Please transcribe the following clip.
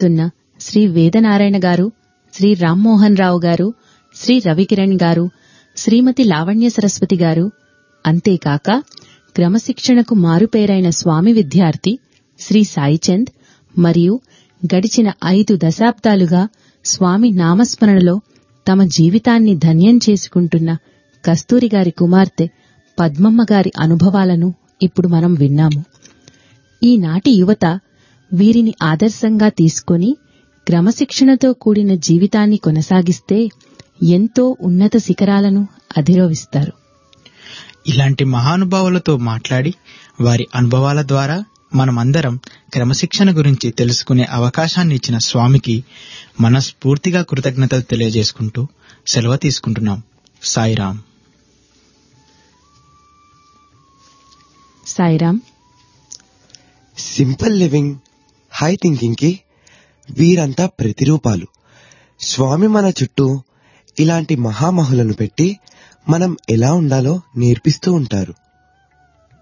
చేస్తున్న శ్రీ వేదనారాయణ గారు శ్రీ రామ్మోహన్ రావు గారు శ్రీ రవికిరణ్ గారు శ్రీమతి లావణ్య సరస్వతి గారు అంతేకాక క్రమశిక్షణకు మారుపేరైన స్వామి విద్యార్థి శ్రీ సాయిచంద్ మరియు గడిచిన ఐదు దశాబ్దాలుగా స్వామి నామస్మరణలో తమ జీవితాన్ని ధన్యం చేసుకుంటున్న కస్తూరి గారి కుమార్తె పద్మమ్మ గారి అనుభవాలను ఇప్పుడు మనం విన్నాము ఈనాటి యువత వీరిని ఆదర్శంగా తీసుకొని క్రమశిక్షణతో కూడిన జీవితాన్ని కొనసాగిస్తే ఎంతో ఉన్నత శిఖరాలను అధిరోహిస్తారు ఇలాంటి మహానుభావులతో మాట్లాడి వారి అనుభవాల ద్వారా మనమందరం క్రమశిక్షణ గురించి తెలుసుకునే అవకాశాన్ని ఇచ్చిన స్వామికి మనస్ఫూర్తిగా కృతజ్ఞతలు తెలియజేసుకుంటూ సెలవు తీసుకుంటున్నాం Sairam Sairam simple living high thinking కి వీరంతా ప్రతిరూపాలు స్వామి మన చుట్టూ ఇలాంటి మహామహులను పెట్టి మనం ఎలా ఉండాలో నేర్పిస్తూ ఉంటారు